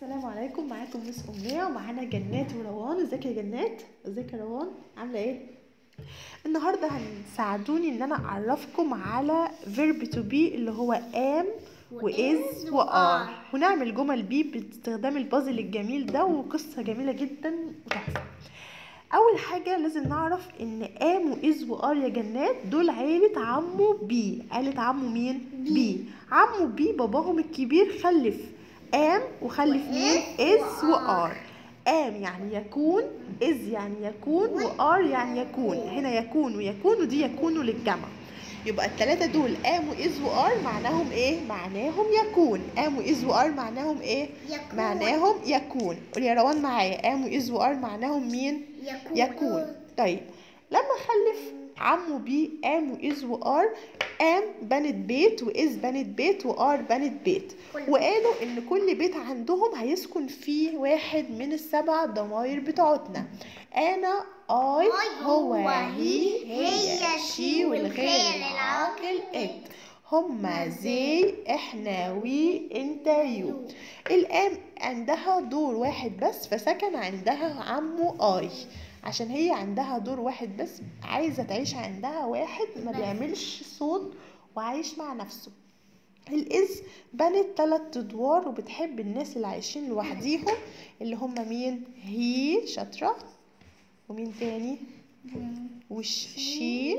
السلام عليكم معاكم مس أمنية ومعانا جنات وروان ازيك يا جنات ازيك يا روان عاملة ايه النهاردة هنساعدوني ان انا اعرفكم على verb to be اللي هو am وis وare ونعمل جمل بيه باستخدام البازل الجميل ده وقصة جميلة جدا وتحفة اول حاجة لازم نعرف ان am وis وار يا جنات دول عيلة عمو بي عيلة عمو مين بي عمو بي باباهم الكبير خلف am وخلف مين is وار am يعني يكون is يعني يكون وار يعني يكون هنا يكون ويكون ودي يكون للجمع يبقى التلاتة دول am وإز وار معناهم ايه؟ معناهم يكون am وإز وار معناهم ايه؟ يكون. معناهم يكون قولي يا روان معايا am وإز وار معناهم مين؟ يكون. يكون طيب لما خلف عمو بي ام واز وار ام بنت بيت واز بنت بيت وار بنت بيت كل وقالوا ان كل بيت عندهم هيسكن فيه واحد من السبع ضماير بتوعتنا انا اي هو هي هي شي والغير العاقل ات هما زي احنا وي انت يو الام عندها دور واحد بس فسكن عندها عمو اي عشان هي عندها دور واحد بس عايزه تعيش عندها واحد ما بس. بيعملش صوت وعايش مع نفسه الإز بنت تلات أدوار وبتحب الناس اللي عايشين لوحديهم اللي هم مين هي شاطرة ومين تاني وش شي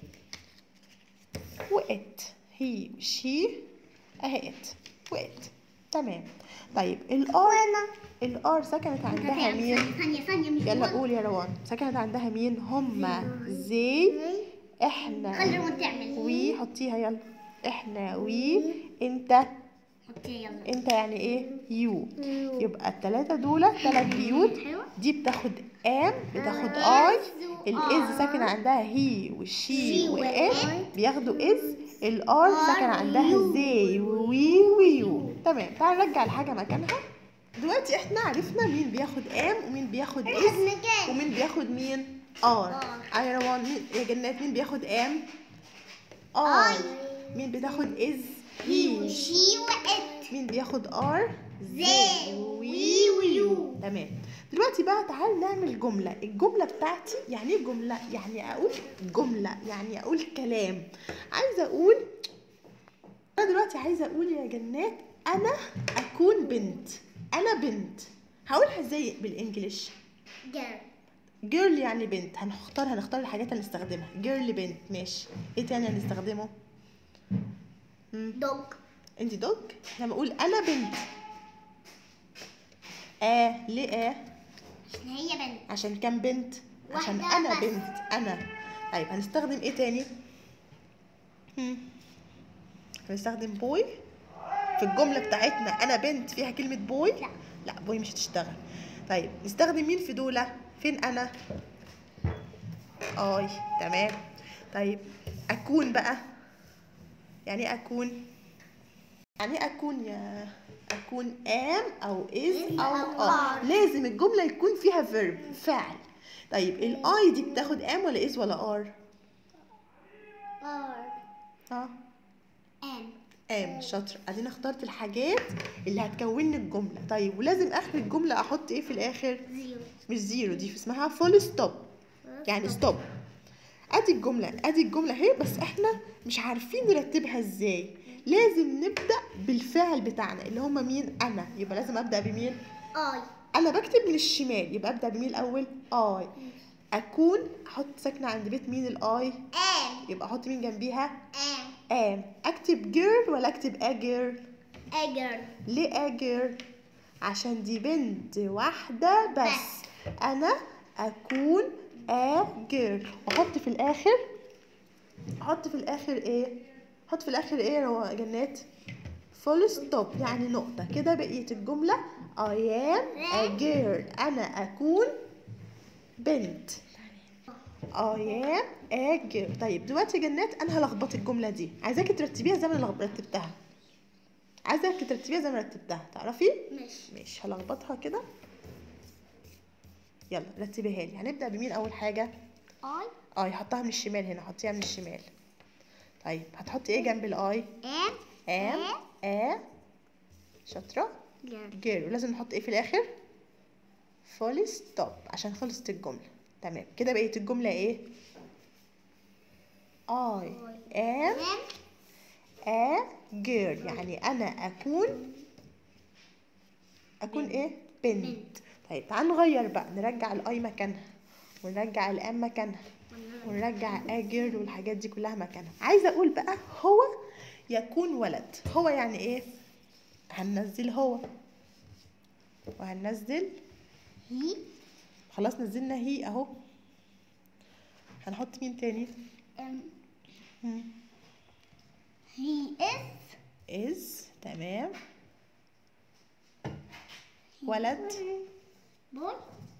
وإت هي وشي أهي إت وإت تمام طيب الآر الآر سكنت عندها مين ثانية ثانية مش يلا هو. قول يا روان سكنت عندها مين هما زي احنا خلي روان تعمل. وي حطيها يلا احنا وي انت اوكي يلا انت يعني ايه يو يبقى التلاتة دول تلات بيوت حلوة. دي بتاخد ام بتاخد آه. اي آه. الاز ساكن عندها هي والشي شي وام وآم. بياخدوا از الار آر ساكن عندها ويو. زي وي ويو تمام تعال نرجع الحاجة مكانها دلوقتي احنا عرفنا مين بياخد ام ومين بياخد از احنا جاي ومين بياخد مين ار آر. اي روان مين يا جنات مين بياخد ام ار آي. مين بتاخد از هي هي وشي وات مين بياخد ار زي وي ويو تمام دلوقتي بقى تعال نعمل جملة الجملة بتاعتي يعني ايه جملة يعني اقول جملة يعني اقول كلام عايزة اقول انا دلوقتي عايزة اقول يا جنات انا اكون بنت انا بنت هقولها ازاي بالانجلش جير جيرل يعني بنت هنختار هنختار الحاجات اللي نستخدمها جيرل بنت ماشي ايه تاني هنستخدمه مم. دوج انت دوج لما اقول انا بنت اه ليه اه عشان هي بنت عشان كام بنت عشان واحدة انا بس. بنت انا طيب هنستخدم ايه تاني هم. هنستخدم بوي في الجمله بتاعتنا انا بنت فيها كلمه بوي لا. لا بوي مش هتشتغل طيب نستخدم مين في دولة فين انا اي تمام طيب اكون بقى يعني ايه اكون يعني ايه اكون يا اكون am او is او أو are are. لازم الجمله يكون فيها verb فعل طيب الاي دي بتاخد am ولا is ولا are ار ها ام am شاطر ادينا اخترت الحاجات اللي هتكون لي الجمله طيب ولازم اخر الجمله احط ايه في الاخر زيرو مش زيرو دي اسمها فول ستوب يعني ستوب ادي الجمله ادي الجمله اهي بس احنا مش عارفين نرتبها ازاي لازم نبدا بالفعل بتاعنا اللي هما مين انا يبقى لازم ابدا بمين اي انا بكتب من الشمال يبقى ابدا بمين الاول اي اكون احط ساكنه عند بيت مين الاي ام يبقى احط مين جنبيها ام ام اكتب جيرل ولا اكتب اجر اجر ليه اجر عشان دي بنت واحده بس انا اكون اجر واحط في الاخر احط في الاخر ايه احط في الاخر ايه يا جنات فول ستوب يعني نقطة كده بقية الجملة I am a girl أنا أكون بنت I am a girl طيب دلوقتي يا جنات أنا هلخبط الجملة دي عايزاكي ترتبيها زي ما أنا رتبتها عايزاكي ترتبيها زي ما رتبتها تعرفي؟ ماشي ماشي هلخبطها كده يلا رتبيها لي هنبدأ بمين أول حاجة؟ اي اي حطها من الشمال هنا حطيها من الشمال طيب هتحطي ايه جنب الاي ام ام ا شاطرة girl جير ولازم نحط ايه في الاخر فول ستوب عشان خلصت الجمله تمام كده بقيت الجمله ايه I am then a girl يعني انا اكون اكون ايه بنت طيب تعال نغير بقى نرجع الاي مكانها ونرجع الام مكانها ونرجع a girl والحاجات دي كلها مكانها عايزه اقول بقى هو يكون ولد هو يعني ايه هننزل هو وهننزل he خلاص نزلنا هي اهو هنحط مين تاني um, مم. he is is تمام ولد boy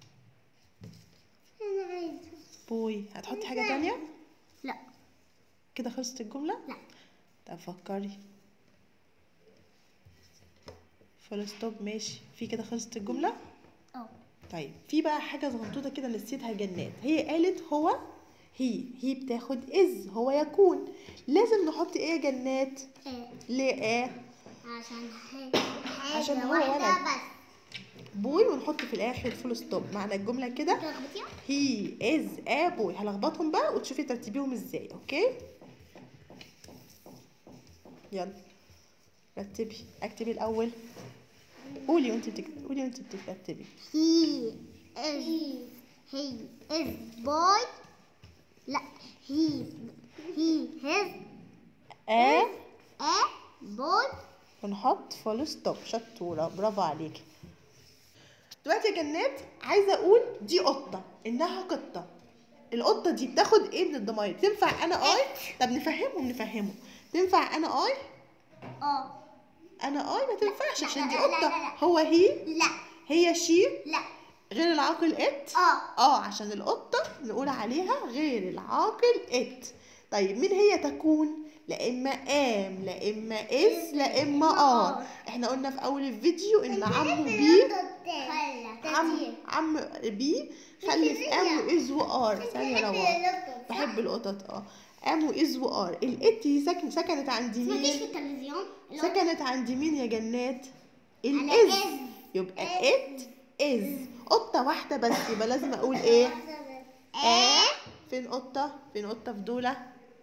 انا عايزه بوي هتحطي حاجة تانية لا كده خلصت الجملة لا طب فكري فول ستوب ماشي في كده خلصت الجملة اه طيب في بقى حاجة صغنطوطة كده نسيتها جنات هي قالت هو هي هي بتاخد از هو يكون لازم نحط ايه يا جنات إيه. ليه ايه عشان هي عشان حاجة هو واحدة ولد. بس بوي ونحط في الاخر فول ستوب معنى الجملة كده تلخبطيها هي از ا بوي هلخبطهم بقى وتشوفي ترتيبيهم ازاي اوكي يلا رتبي اكتبي الاول قولي وانت بتكتبي قولي وانت بتكتبي he is he is boy لا he he his ا a boy ونحط فول ستوب شطوره برافو عليكي دلوقتي يا جنات عايزه اقول دي قطه انها قطه القطه دي بتاخد ايه من الضماير تنفع انا اي طب نفهمهم نفهمه تنفع انا اي اه انا اي ما تنفعش لا، عشان لا، دي لا، لا، قطه لا، لا. هو هي لا هي شي لا غير العاقل ات اه اه عشان القطه نقول عليها غير العاقل ات طيب مين هي تكون لا اما ام لا اما اس لا اما ار احنا قلنا في اول الفيديو ان عمو بي عم عم بي خلف ام واز وار ثانيه روعه بحب القطط اه ام واز وار الات دي سكن سكنت عند مفيش في مين التلفزيون سكنت عند مين يا جنات على الاز إز. يبقى ات از قطه واحده بس يبقى لازم اقول ايه اه فين قطه فين قطه في دوله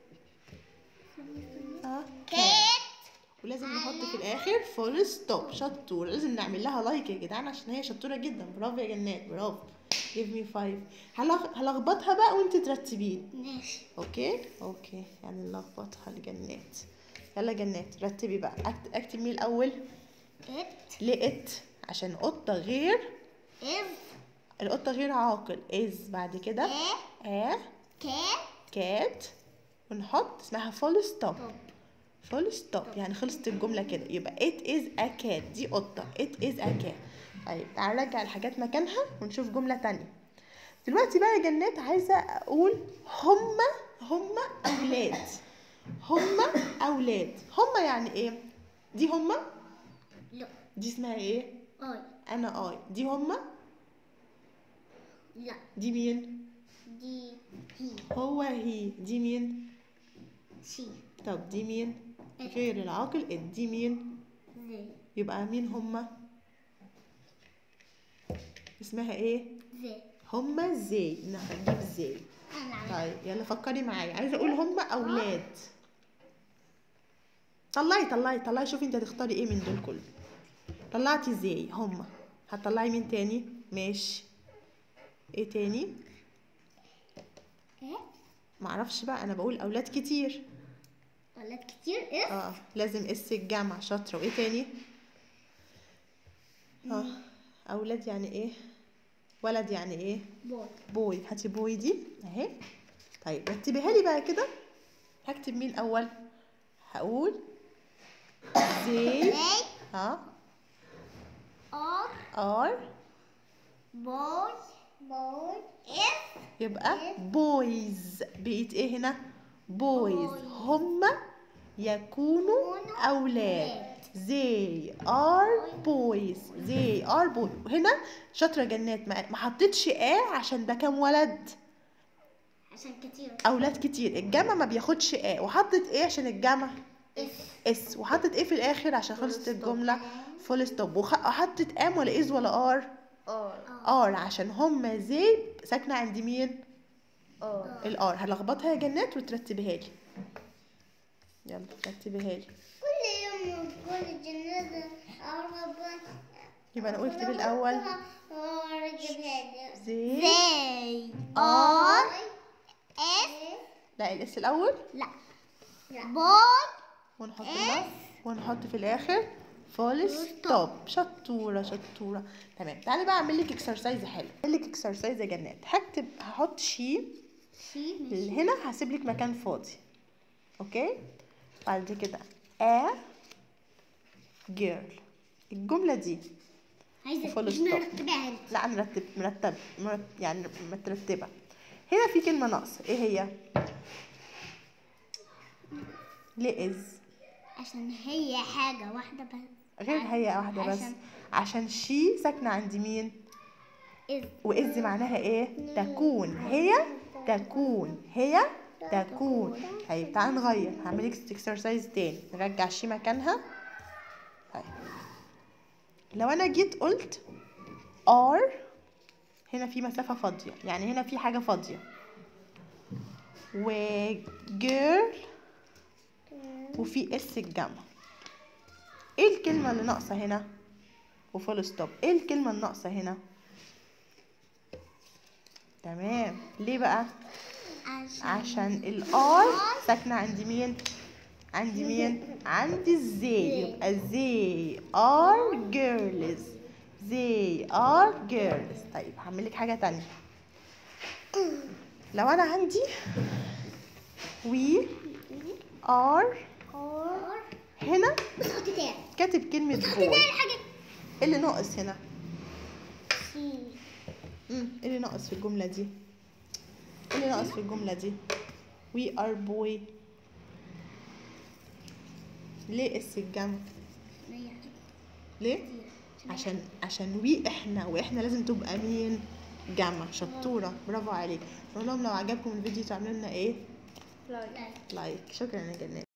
اه كات ولازم نحط في الاخر فول ستوب شطور لازم نعمل لها لايك يا جدعان عشان هي شطوره جدا برافو يا جنات برافو جيف مي فايف هلخبطها بقى وانت ترتبين ماشي اوكي اوكي يعني نلخبطها لجنات يلا جنات رتبي بقى أكت- اكتب مين الاول ات لقيت عشان قطه غير از القطه غير عاقل از بعد كده ا ا كات كات ونحط اسمها فول ستوب طب فول ستوب يعني خلصت الجملة كده يبقى it is a cat دي قطة it is a cat طيب تعال نرجع الحاجات مكانها ونشوف جملة تانية دلوقتي بقى يا جنات عايزة أقول هما هما أولاد هما أولاد هما يعني إيه؟ دي هما لا دي اسمها إيه؟ اي أنا آي دي هما لا دي مين؟ دي هي هو هي دي مين؟ شي طب دي مين؟ غير العاقل it دي مين؟ زي يبقى مين هما؟ اسمها ايه؟ زي هما زي نجيب زي انا عملت طيب يلا فكري معايا عايزه اقول هما اولاد طلعي طلعي طلعي شوفي انت هتختاري ايه من دول كله طلعتي زي هما هتطلعي مين تاني ماشي ايه تاني ايه معرفش بقى انا بقول اولاد كتير ولاد كتير ايه اه لازم اس الجمع شاطره وايه تاني اه اولاد يعني ايه ولد يعني ايه بوي بوي هاتي بوي دي اهي طيب رتبيها لي بقى كده هكتب مين الاول هقول زي زي ها ار ار بوي بوي اف يبقى بويز بقيت ايه هنا بويز Boys. هما يكونوا يكونوا اولاد زي ار بويز زي ار بوي هنا شاطره جنات ما ما حطيتش ا عشان ده كام ولد عشان كتير اولاد كتير الجمع ما بياخدش ا وحطت ايه عشان الجمع اس وحطت ايه في الاخر عشان خلصت الجمله فول ستوب وحطت ام ولا از ولا ار ار ار عشان هما زي ساكنه عند مين ار الار هلخبطها يا جنات وترتبيها لي يلا رتبيها لي كل يوم كل جنازة أعرف يبقى انا اكتب الاول زي زي ار اس لا الاس الاول لا بول ونحط لها ونحط في الاخر فول ستوب شطوره شطوره تمام تعالي بقى اعمل لك اكسرسايز حلو اعمل لك اكسرسايز يا جنات هكتب هحط شي شي اللي هنا هسيب لك مكان فاضي اوكي بعد كده a girl الجمله دي عايزة وفول مش ستوب. مرتبها انت لا مرتب مرتب مرتب يعني مترتبه هنا في كلمه ناقصه ايه هي ليه از عشان هي حاجة واحدة بس غير هي واحده بس عشان- عشان شي ساكنه عند مين إز وإز معناها إيه؟ تكون هي تكون هي تكون طيب تعالى نغير هعمل لك اكسرسايز تاني نرجع شي مكانها طيب لو أنا جيت قلت ار هنا في مسافة فاضية يعني هنا في حاجة فاضية و girl وفي اس الجمع ايه الكلمة اللي ناقصة هنا وفول ستوب ايه الكلمة الناقصة هنا تمام ليه بقى عشان عشان الار ساكنه عند مين عند مين عند الزي يبقى زي ار جيرلز زي ار جيرلز طيب هعمل لك حاجه تانية لو انا عندي وي ار اور هنا بس حط تاني كاتب كلمه حط بوي تاني حاجة ايه اللي ناقص هنا شي امم ايه اللي ناقص في الجمله دي ايه اللي ناقص في الجمله دي we are boy ليه اس الجمع ليه عشان عشان وي احنا واحنا لازم تبقى مين جمع شطوره برافو عليك نقول لهم لو عجبكم الفيديو تعملوا لنا ايه لايك لايك شكرا يا جنات